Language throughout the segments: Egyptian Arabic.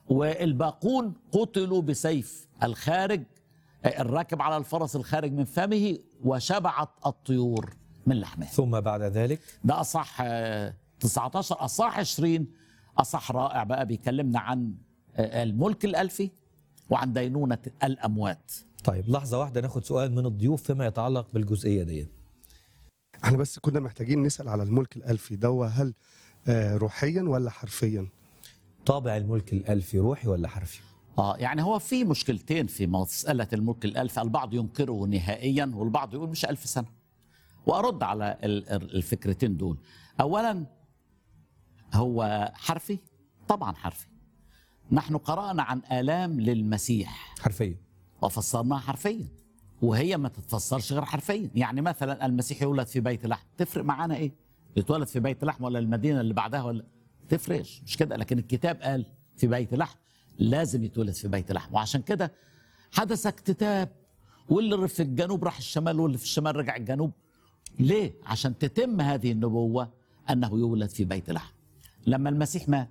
والباقون قتلوا بسيف الخارج الراكب على الفرس الخارج من فمه وشبعت الطيور من لحمه ثم بعد ذلك ده اصح آه، 19 اصح 20 اصح رائع بقى بيكلمنا عن آه، الملك الالفي وعن دينونه الاموات طيب لحظة واحدة ناخد سؤال من الضيوف فيما يتعلق بالجزئية دي احنا بس كنا محتاجين نسال على الملك الالفي ده هل آه، روحيا ولا حرفيا طابع الملك الألفي روحي ولا حرفي؟ اه يعني هو في مشكلتين في مساله الملك الالفي البعض ينكره نهائيا والبعض يقول مش ألف سنه وارد على ال- ال- الفكرتين دول اولا هو حرفي طبعا حرفي نحن قرانا عن الام للمسيح حرفيا وفسرناها حرفيا وهي ما تتفسرش غير حرفيا يعني مثلا المسيح يولد في بيت لحم تفرق معانا ايه يتولد في بيت لحم ولا المدينه اللي بعدها ولا تفرقش مش كده لكن الكتاب قال في بيت لحم لازم يتولد في بيت لحم وعشان كده حدث اكتتاب واللي في الجنوب راح الشمال واللي في الشمال رجع الجنوب ليه عشان تتم هذه النبوه انه يولد في بيت لحم لما المسيح مات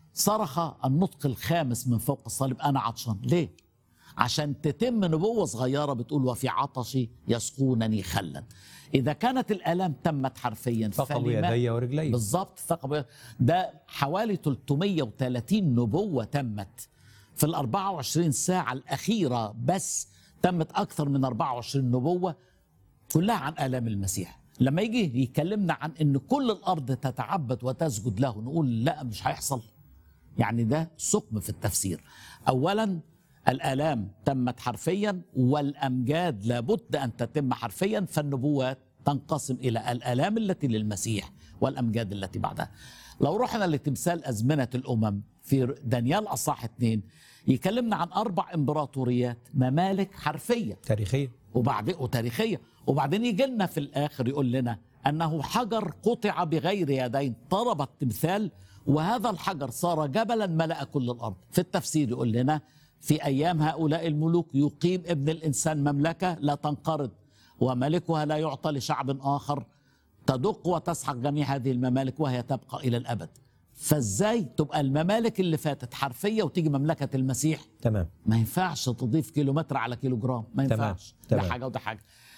صرخ النطق الخامس من فوق الصليب انا عطشان ليه عشان تتم نبوة صغيرة بتقول وفي عطشي يسقونني خلا إذا كانت الآلام تمت حرفيا ثقبوا فلما- يدي ورجلي بالظبط ثقب ده حوالي 330 نبوة تمت في ال 24 ساعة الأخيرة بس تمت أكثر من 24 نبوة كلها عن آلام المسيح لما يجي يكلمنا عن أن كل الأرض تتعبد وتسجد له نقول لا مش هيحصل يعني ده ثقب في التفسير اولا الالام تمت حرفيا والامجاد لابد ان تتم حرفيا فالنبوات تنقسم الى الالام التي للمسيح والامجاد التي بعدها لو رحنا لتمثال ازمنه الامم في دانيال اصح اثنين يكلمنا عن اربع امبراطوريات ممالك حرفيه تاريخيا وبعدين وتاريخيه وبعدين يجي لنا في الاخر يقول لنا انه حجر قطع بغير يدين ضرب التمثال وهذا الحجر صار جبلا ملا كل الارض في التفسير يقول لنا في ايام هؤلاء الملوك يقيم ابن الانسان مملكه لا تنقرض وملكها لا يعطى لشعب اخر تدق وتسحق جميع هذه الممالك وهي تبقى الى الابد فازاي تبقى الممالك اللي فاتت حرفيه وتيجي مملكه المسيح تمام ما ينفعش تضيف كيلومتر على كيلو جرام ما تمام، ينفعش ده تمام. حاجه وده حاجه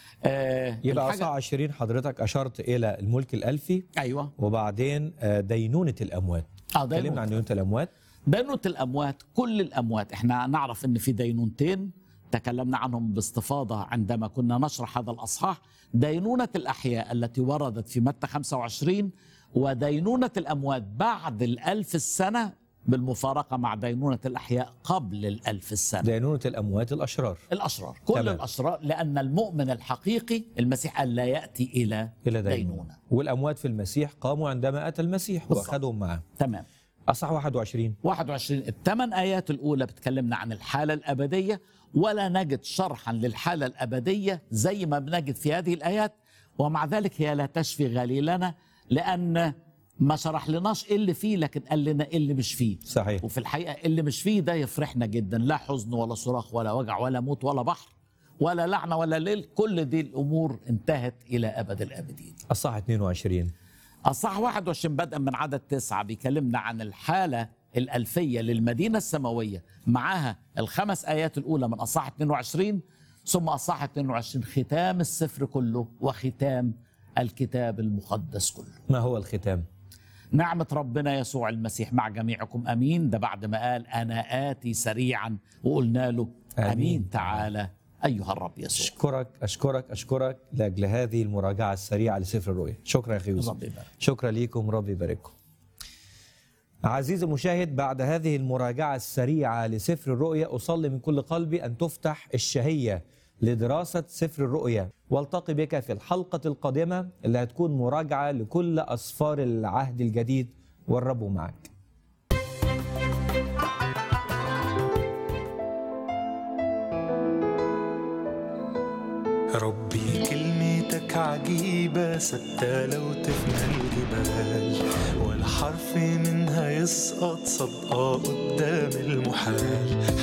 آه يبقى الحاجة- أصحى 20 حضرتك أشرت إلى الملك الألفي ايوه وبعدين آه، دينونة الأموات اه اتكلمنا دينونة عن دينونة الأموات دينونة الاموات كل الاموات احنا نعرف ان في دينونتين تكلمنا عنهم باستفاضه عندما كنا نشرح هذا الاصحاح دينونه الاحياء التي وردت في متى 25 ودينونه الاموات بعد الالف السنه بالمفارقه مع دينونه الاحياء قبل الالف السنه دينونة الأموات الأشرار الاشرار كل تمام. الاشرار لان المؤمن الحقيقي المسيح قال لا ياتي الى إلى دينونة دينونه والأموات في المسيح قاموا عندما أتى المسيح بالظبط. وأخذهم معه تمام أصح 21 21 الثمان آيات الأولى بتكلمنا عن الحالة الأبدية ولا نجد شرحا للحالة الأبدية زي ما بنجد في هذه الآيات ومع ذلك هي لا تشفي غليلنا لأن ما شرح لناش إيه اللي فيه لكن قال لنا إيه اللي مش فيه صحيح وفي الحقيقة اللي مش فيه ده يفرحنا جدا لا حزن ولا صراخ ولا وجع ولا موت ولا بحر ولا لعنة ولا ليل كل دي الأمور انتهت إلى أبد الآبدين أصح 22 الصح 21 بدءا من عدد تسعة بيكلمنا عن الحالة الألفية للمدينة السماوية معاها الخمس آيات الأولى من أصح 22 ثم أصح 22 ختام السفر كله وختام الكتاب المقدس كله ما هو الختام نعمة ربنا يسوع المسيح مع جميعكم أمين ده بعد ما قال أنا آتي سريعا وقلنا له آمين. أمين تعالى أيها الرب يسوع أشكرك أشكرك أشكرك لأجل هذه المراجعة السريعة لسفر الرؤيا شكرا يا أخي يوسف رب يبارك شكرا ليكم رب يبارككم عزيزي المشاهد بعد هذه المراجعة السريعة لسفر الرؤيا أصلي من كل قلبي أن تفتح الشهية لدراسة سفر الرؤيا والتقي بك في الحلقة القادمة اللي هتكون مراجعة لكل أسفار العهد الجديد والرب معك ربي كلمتك عجيبة ثابتة لو تفنى الجبال ولا حرف منها يسقط صدقة قدام المحال